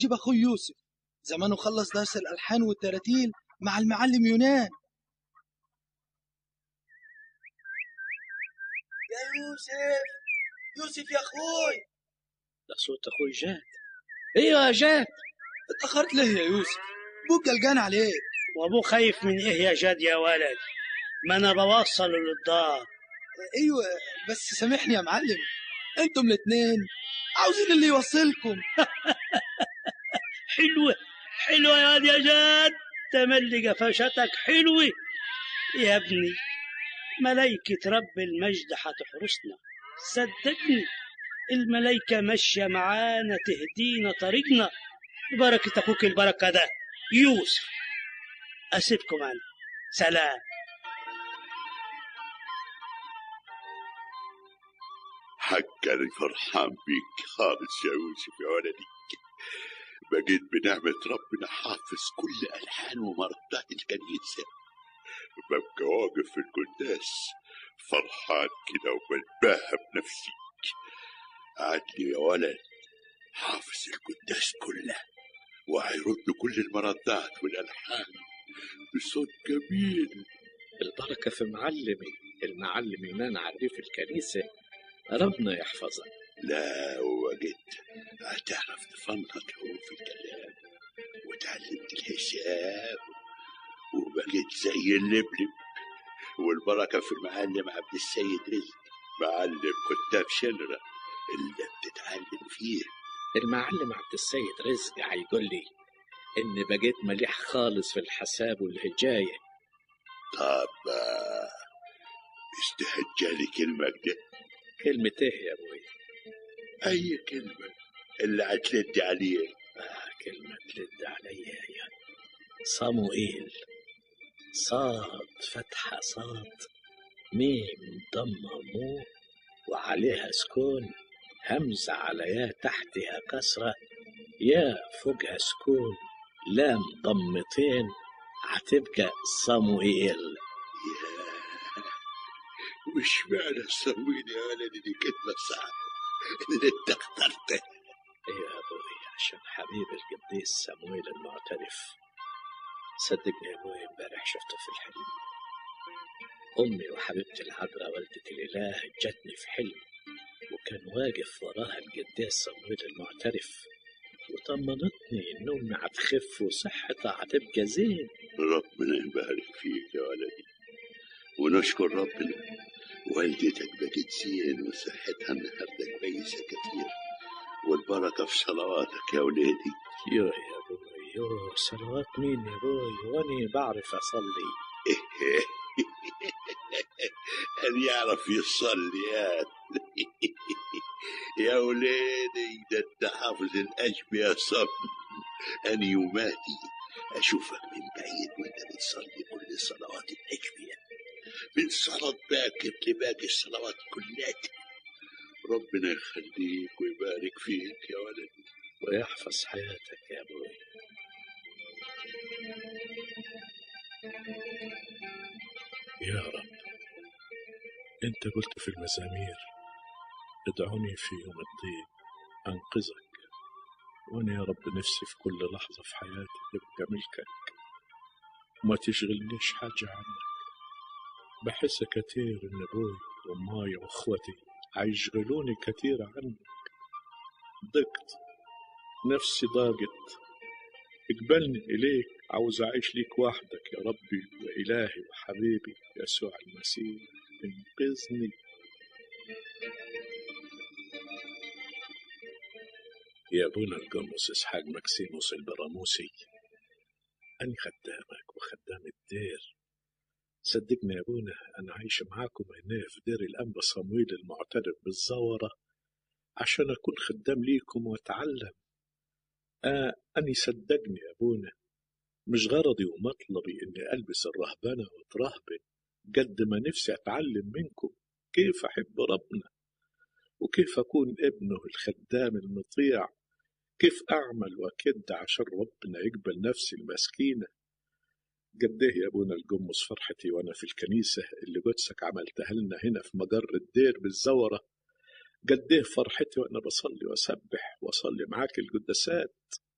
جيب أخوي يوسف زمانه خلص درس الألحان والتراتيل مع المعلم يونان يا يوسف يوسف يا أخوي ده صوت اخوي جاد ايوه يا جاد اتأخرت ليه يا يوسف بوك قلقان عليك وابوه خايف من ايه يا جاد يا ولد ما انا بوصله للدار ايوه بس سامحني يا معلم انتم الاتنين عاوزين اللي يوصلكم حلوة حلوة يا واد يا جاد تملي قفشتك حلوة يا ابني ملايكة رب المجد هتحرسنا صدقني الملايكة ماشية معانا تهدينا طريقنا ببركة أخوك البركة ده يوسف أسيبكم أنا سلام حقا فرحان بيك خالص يا يوسف يا ولدي بقيت بنعمة ربنا حافظ كل ألحان ومردات الكنيسة ببقى واقف في القداس فرحان كده وبتباهى بنفسي قعد لي يا ولد حافظ القداس كله وهيرد كل المردات والألحان بصوت جميل البركة في معلمي المعلم يونان عريف الكنيسة ربنا يحفظك لا وجدت هتعرف تفنط حروف الكلام وتعلمت الحساب وبقيت زي اللبلب والبركة في المعلم عبد السيد رزق معلم كتاب شنرة اللي بتتعلم فيه المعلم عبد السيد رزق هيقول لي إني بقيت مليح خالص في الحساب والهجاية طب آه، استهجالي كلمة كده كلمة إيه يا أبوي؟ أي كلمة اللي هتلدي عليه آه كلمة تلد عليا يا صموئيل صاد فتحة صاد ميم ضمة مو وعليها سكون همزة على يا تحتها كسرة يا فوقها سكون لام ضمتين هتبقى صموئيل يا وش معنى تسوين يا ولدي دي كلمة صعبة اللي انت اخترتها يا أبوي عشان حبيب القديس سمويل المعترف صدقني يا أبوي امبارح شفته في الحلم أمي وحبيبتي العذراء والدة الإله جتني في حلم وكان واقف وراها القديس سمويل المعترف وطمنتني إن أمي هتخف وصحتها هتبقى زين ربنا يبارك فيك يا ولدي ونشكر ربنا والدتك بقت زين وصحتها النهارده كويسة كتير والبركة في صلواتك يا ولادي يو يا أبوي يو صلوات مين يا أبوي وأني بعرف أصلي هل يعرف يصلي يا يا ولادي ده انت حافظ الأشبية صم أنا يوماتي أشوفك من بعيد وأنت بتصلي كل صلوات الأشبية من صلاة باكر لباقي الصلوات كلها ربنا يخليك ويبارك فيك يا ولدي ويحفظ حياتك يا أبوي يا رب أنت قلت في المزامير ادعوني في يوم الضيق أنقذك وأنا يا رب نفسي في كل لحظة في حياتي تبقى ملكك وما تشغلنيش حاجة عنك بحس كتير إن أبوي وأماي وأخوتي هيشغلوني كتير عنك ضقت نفسي ضاقت اقبلني إليك عاوز أعيش ليك وحدك يا ربي وإلهي وحبيبي يسوع المسيح انقذني يا أبونا القمص إسحاق مكسيموس البراموسي أنا خدامك وخدام الدير صدقني يا أبونا أنا عايش معاكم هنا في دير الأنبا صمويل المعترف بالزورة عشان أكون خدام ليكم وأتعلم آه أني صدقني يا أبونا مش غرضي ومطلبي إني ألبس الرهبنة وأترهبن قد ما نفسي أتعلم منكم كيف أحب ربنا وكيف أكون ابنه الخدام المطيع كيف أعمل وأكد عشان ربنا يقبل نفسي المسكينة قد إيه يا أبونا القمص فرحتي وأنا في الكنيسة اللي قدسك عملتها لنا هنا في مجر الدير بالزورة قد إيه فرحتي وأنا بصلي وأسبح وأصلي معاك القداسات